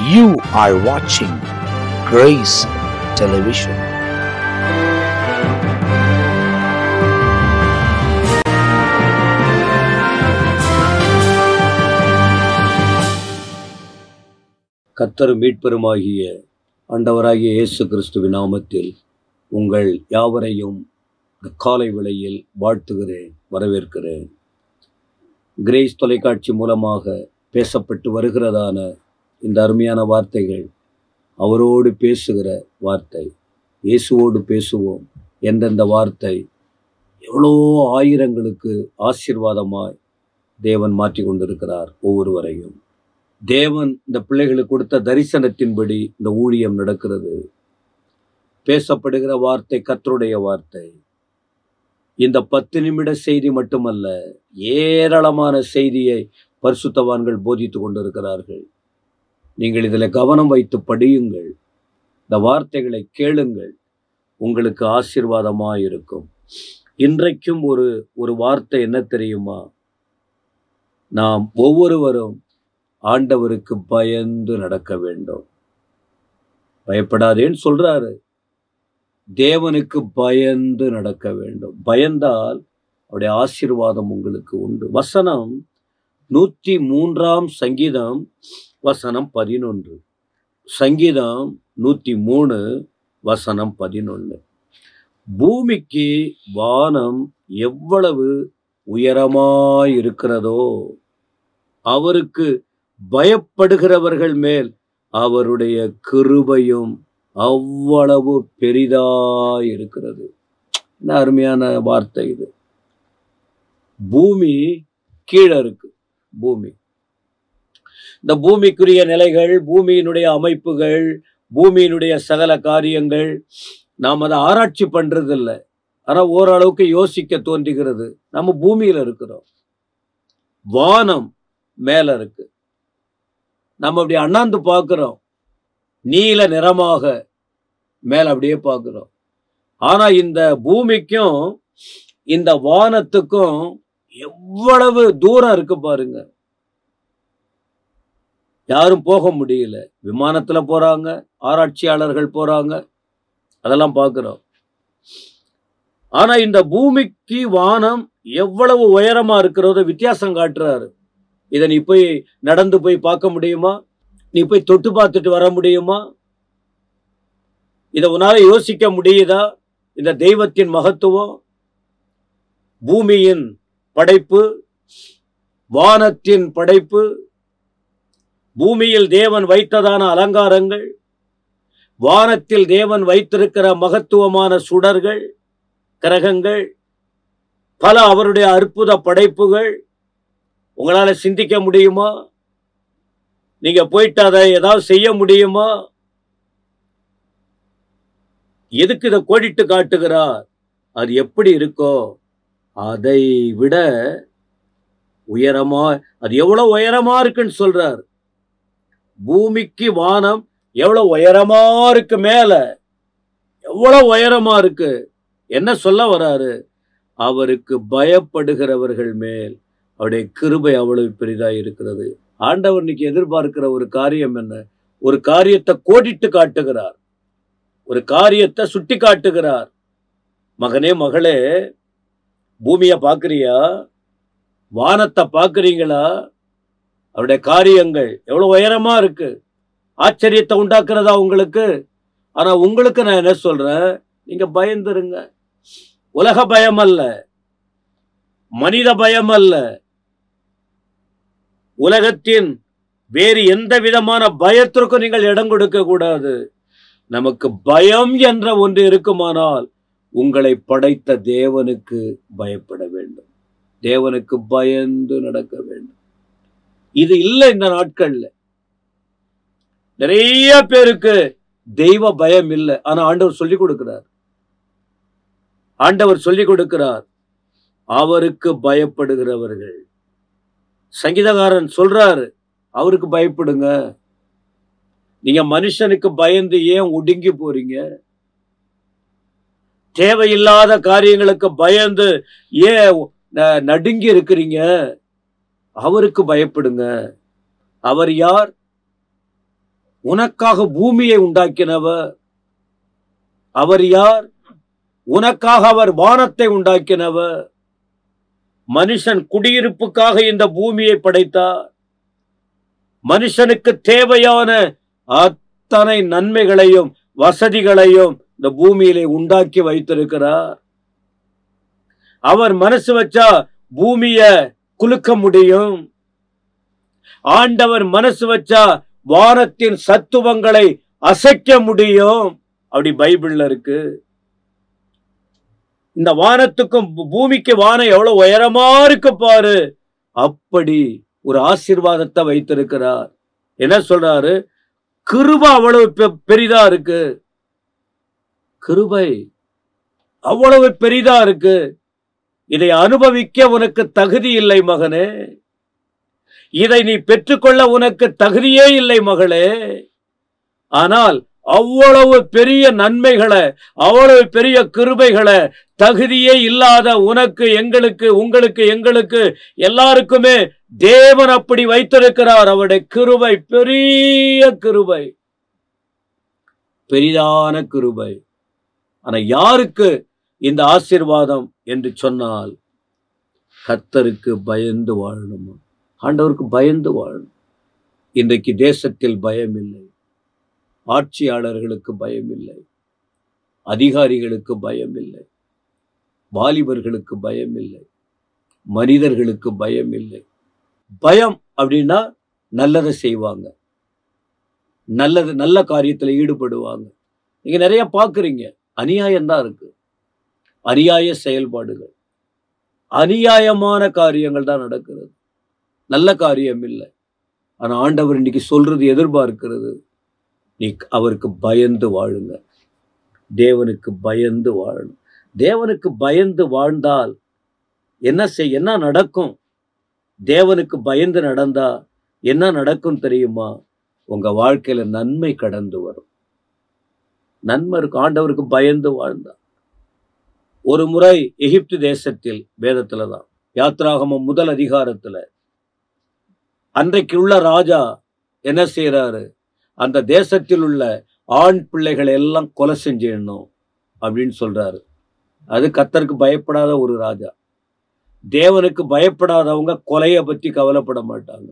You are watching Grace Television. கத்தர் மீட்பெருமாகிய ஆண்டவராகிய இயேசு கிறிஸ்துவின் நாமத்தில் உங்கள் யாவரையும் இந்த காலை வேளையில் வாழ்த்துகிறேன் வரவேற்கிறேன் கிரேஸ் தொலைக்காட்சி மூலமாக பேசப்பட்டு வருகிறதான இந்த அருமையான வார்த்தைகள் அவரோடு பேசுகிற வார்த்தை இயேசுவோடு பேசுவோம் எந்தெந்த வார்த்தை எவ்வளோ ஆயிரங்களுக்கு ஆசீர்வாதமாய் தேவன் மாற்றி கொண்டிருக்கிறார் ஒவ்வொருவரையும் தேவன் இந்த பிள்ளைகளுக்கு கொடுத்த தரிசனத்தின்படி இந்த ஊழியம் நடக்கிறது பேசப்படுகிற வார்த்தை கத்தருடைய வார்த்தை இந்த பத்து நிமிட செய்தி மட்டுமல்ல ஏராளமான செய்தியை பரிசுத்தவான்கள் போதித்து கொண்டிருக்கிறார்கள் நீங்கள் இதில் கவனம் வைத்து படியுங்கள் இந்த வார்த்தைகளை கேளுங்கள் உங்களுக்கு ஆசீர்வாதமாக இருக்கும் இன்றைக்கும் ஒரு ஒரு வார்த்தை என்ன தெரியுமா நாம் ஒவ்வொருவரும் ஆண்டவருக்கு பயந்து நடக்க வேண்டும் பயப்படாதேன்னு சொல்றாரு தேவனுக்கு பயந்து நடக்க வேண்டும் பயந்தால் அவருடைய ஆசீர்வாதம் உங்களுக்கு உண்டு வசனம் நூற்றி மூன்றாம் சங்கீதம் வசனம் பதினொன்று சங்கீதம் நூற்றி மூணு வசனம் பதினொன்று பூமிக்கு வானம் எவ்வளவு உயரமாயிருக்கிறதோ அவருக்கு பயப்படுகிறவர்கள் மேல் அவருடைய கிருபையும் அவ்வளவு பெரிதாய் இருக்கிறது என்ன அருமையான வார்த்தை இது பூமி கீழே இருக்கு பூமி இந்த பூமிக்குரிய நிலைகள் பூமியினுடைய அமைப்புகள் பூமியினுடைய சகல காரியங்கள் நாம் அதை ஆராய்ச்சி பண்றது இல்லை ஆனால் ஓரளவுக்கு யோசிக்க தோன்றுகிறது நம்ம பூமியில இருக்கிறோம் வானம் மேல இருக்கு நம்ம அப்படி அண்ணாந்து பார்க்கிறோம் நீல நிறமாக மேல அப்படியே பார்க்கிறோம் ஆனா இந்த பூமிக்கும் இந்த வானத்துக்கும் எவ்வளவு தூரம் இருக்கு பாருங்க யாரும் போக முடியல விமானத்துல போறாங்க ஆராய்ச்சியாளர்கள் போறாங்க அதெல்லாம் பார்க்கிறோம் ஆனா இந்த பூமிக்கு வானம் எவ்வளவு உயரமா இருக்கிறதோ வித்தியாசம் காட்டுறாரு இதை நீ போய் நடந்து போய் பார்க்க முடியுமா நீ போய் தொட்டு பார்த்துட்டு வர முடியுமா இதை உன்னால யோசிக்க முடியுதா இந்த தெய்வத்தின் மகத்துவம் பூமியின் படைப்பு வானத்தின் படைப்பு பூமியில் தேவன் வைத்ததான அலங்காரங்கள் வானத்தில் தேவன் வைத்திருக்கிற மகத்துவமான சுடர்கள் கிரகங்கள் பல அவருடைய அற்புத படைப்புகள் உங்களால சிந்திக்க முடியுமா நீங்க போயிட்டு அதை ஏதாவது செய்ய முடியுமா எதுக்கு இதை கோடிட்டு காட்டுகிறார் அது எப்படி இருக்கோ அதை விட உயரமா அது எவ்வளவு உயரமா இருக்குன்னு சொல்றார் பூமிக்கு வானம் எவ்வளவு உயரமா இருக்கு மேல எவ்வளவு உயரமா இருக்கு என்ன சொல்ல வராரு அவருக்கு பயப்படுகிறவர்கள் மேல் அவருடைய கிருபை அவ்வளவு பெரிதா இருக்கிறது ஆண்டவர் இன்னைக்கு எதிர்பார்க்கிற ஒரு காரியம் என்ன ஒரு காரியத்தை கோடிட்டு காட்டுகிறார் ஒரு காரியத்தை சுட்டி காட்டுகிறார் மகனே மகளே பூமிய பாக்குறியா வானத்தை பாக்குறீங்களா அவருடைய காரியங்கள் எவ்வளவு உயரமா இருக்கு ஆச்சரியத்தை உண்டாக்குறதா உங்களுக்கு ஆனா உங்களுக்கு நான் என்ன சொல்றேன் நீங்க பயந்துருங்க உலக பயம் அல்ல மனித பயம் அல்ல உலகத்தின் வேறு எந்த விதமான பயத்திற்கும் நீங்கள் இடம் கொடுக்க கூடாது நமக்கு பயம் என்ற ஒன்று இருக்குமானால் உங்களை படைத்த தேவனுக்கு பயப்பட வேண்டும் தேவனுக்கு பயந்து நடக்க வேண்டும் இது இல்லை இந்த நாட்கள்ல நிறைய பேருக்கு தெய்வ பயம் இல்லை ஆனா ஆண்டவர் சொல்லி கொடுக்கிறார் ஆண்டவர் சொல்லி கொடுக்கிறார் அவருக்கு பயப்படுகிறவர்கள் சங்கீதகாரன் சொல்றாரு அவருக்கு பயப்படுங்க நீங்க மனுஷனுக்கு பயந்து ஏன் ஒடுங்கி போறீங்க தேவையில்லாத காரியங்களுக்கு பயந்து ஏன் ந- நடுங்கி இருக்கிறீங்க அவருக்கு பயப்படுங்க அவர் யார் உனக்காக பூமியை உண்டாக்கினவர் அவர் யார் உனக்காக அவர் வானத்தை உண்டாக்கினவர் மனுஷன் குடியிருப்புக்காக இந்த பூமியை படைத்தார் மனுஷனுக்கு தேவையான அத்தனை நன்மைகளையும் வசதிகளையும் இந்த பூமியிலே உண்டாக்கி வைத்திருக்கிறார் அவர் மனசு வச்சா பூமிய குலுக்க முடியும் ஆண்டவர் மனசு வச்சா வானத்தின் சத்துவங்களை அசைக்க முடியும் அப்படி பைபிள்ல இருக்கு இந்த வானத்துக்கும் பூ- பூமிக்கு வானம் எவ்வளவு உயரமா இருக்கு பாரு அப்படி ஒரு ஆசீர்வாதத்தை வைத்திருக்கிறார் என்ன சொல்றாரு கிருபை அவ்வளவு பெ- பெரிதா இருக்கு கிருபை அவ்வளவு பெரிதா இருக்கு இதை அனுபவிக்க உனக்கு தகுதி இல்லை மகனே இதை நீ பெற்றுக்கொள்ள உனக்கு தகுதியே இல்லை மகளே ஆனால் அவ்வளவு பெரிய நன்மைகளை அவ்வளவு பெரிய கிருபைகளை தகுதியே இல்லாத உனக்கு எங்களுக்கு உங்களுக்கு எங்களுக்கு எல்லாருக்குமே தேவன் அப்படி வைத்திருக்கிறார் அவருடைய கிருபை பெரிய கிருபை பெரிதான கிருபை ஆனா யாருக்கு இந்த ஆசீர்வாதம் என்று சொன்னால் கத்தருக்கு பயந்து வாழணுமா ஆண்டவருக்கு பயந்து வாழணும் இன்றைக்கு தேசத்தில் பயம் இல்லை ஆட்சியாளர்களுக்கு பயம் இல்லை அதிகாரிகளுக்கு பயம் இல்லை வாலிபர்களுக்கு பயம் இல்லை மனிதர்களுக்கு பயம் இல்லை பயம் அப்படின்னா நல்லதை செய்வாங்க நல்லது நல்ல காரியத்துல ஈடுபடுவாங்க நீங்க நிறைய பாக்குறீங்க அநியாயம் தான் இருக்கு அநியாய செயல்பாடுகள் அநியாயமான காரியங்கள் தான் நடக்கிறது நல்ல காரியம் இல்லை ஆனா ஆண்டவர் இன்னைக்கு சொல்றது எதிர்பார்க்கிறது நீ அவருக்கு பயந்து வாழுங்க தேவனுக்கு பயந்து வாழணும் தேவனுக்கு பயந்து வாழ்ந்தால் என்ன செய் என்ன நடக்கும் தேவனுக்கு பயந்து நடந்தா என்ன நடக்கும் தெரியுமா உங்க வாழ்க்கையில நன்மை கடந்து வரும் நன்மை இருக்கும் ஆண்டவருக்கு பயந்து வாழ்ந்தா ஒரு முறை எகிப்து தேசத்தில் வேதத்துல தான் யாத்ராகமம் முதல் அதிகாரத்துல அன்றைக்கு உள்ள ராஜா என்ன செய்யறாரு அந்த தேசத்தில் உள்ள ஆண் பிள்ளைகளை எல்லாம் கொலை செஞ்சிடணும் அப்படின்னு சொல்றாரு அது கத்தருக்கு பயப்படாத ஒரு ராஜா தேவனுக்கு பயப்படாதவங்க கொலையை பத்தி கவலைப்பட மாட்டாங்க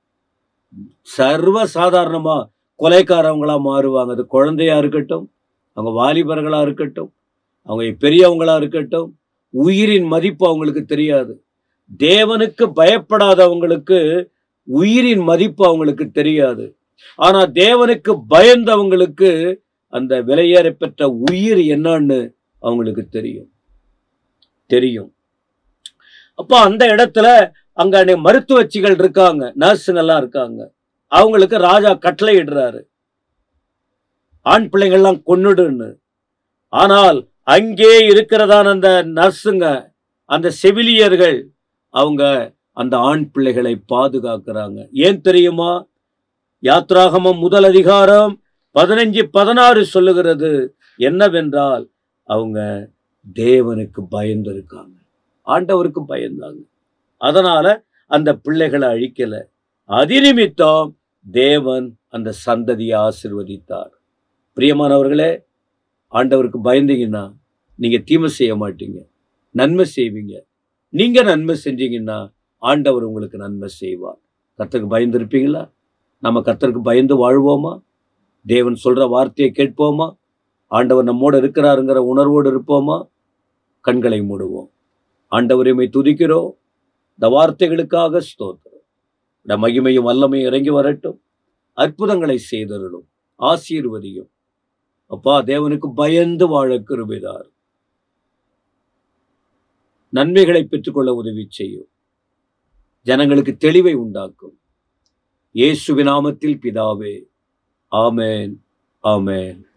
சர்வ சாதாரணமா கொலைக்காரவங்களா மாறுவாங்க அது குழந்தையா இருக்கட்டும் அவங்க வாலிபர்களா இருக்கட்டும் அவங்க பெரியவங்களா இருக்கட்டும் உயிரின் மதிப்பு அவங்களுக்கு தெரியாது தேவனுக்கு பயப்படாதவங்களுக்கு உயிரின் மதிப்பு அவங்களுக்கு தெரியாது ஆனா தேவனுக்கு பயந்தவங்களுக்கு அந்த விலையேற பெற்ற உயிர் என்னன்னு அவங்களுக்கு தெரியும் தெரியும் அப்போ அந்த இடத்துல அங்க அன்னை மருத்துவச்சிகள் இருக்காங்க நர்ஸுங்க எல்லாம் இருக்காங்க அவங்களுக்கு ராஜா கட்டளை இடுறாரு ஆண் பிள்ளைங்கள்லாம் கொன்னுடுன்னு ஆனால் அங்கே இருக்கிறதான அந்த நர்ஸுங்க அந்த செவிலியர்கள் அவங்க அந்த ஆண் பிள்ளைகளை பாதுகாக்கிறாங்க ஏன் தெரியுமா யாத்ராகமம் முதல் அதிகாரம் பதினஞ்சு பதினாறு சொல்லுகிறது என்னவென்றால் அவங்க தேவனுக்கு பயந்து இருக்காங்க ஆண்டவருக்கு பயந்தாங்க அதனால அந்த பிள்ளைகளை அழிக்கல அதிநிமித்தம் தேவன் அந்த சந்ததியை ஆசிர்வதித்தார் பிரியமானவர்களே ஆண்டவருக்கு பயந்தீங்கன்னா நீங்க தீமை செய்ய மாட்டீங்க நன்மை செய்வீங்க நீங்க நன்மை செஞ்சீங்கன்னா ஆண்டவர் உங்களுக்கு நன்மை செய்வார் கர்த்தருக்கு பயந்து இருப்பீங்களா நம்ம கர்த்தருக்கு பயந்து வாழ்வோமா தேவன் சொல்ற வார்த்தையை கேட்போமா ஆண்டவர் நம்மோடு இருக்கிறாருங்கிற உணர்வோடு இருப்போமா கண்களை மூடுவோம் ஆண்டவரைமை துதிக்கிறோம் இந்த வார்த்தைகளுக்காக ஸ்தோத்திரம் இந்த மகிமையும் வல்லமையும் இறங்கி வரட்டும் அற்புதங்களை செய்தருளும் ஆசீர்வதியும் அப்பா தேவனுக்கு பயந்து வாழ கிருபிதார் நன்மைகளை பெற்றுக்கொள்ள உதவி செய்யும் ஜனங்களுக்கு தெளிவை உண்டாக்கும் இயேசுவின் நாமத்தில் பிதாவே ஆமென் ஆமென்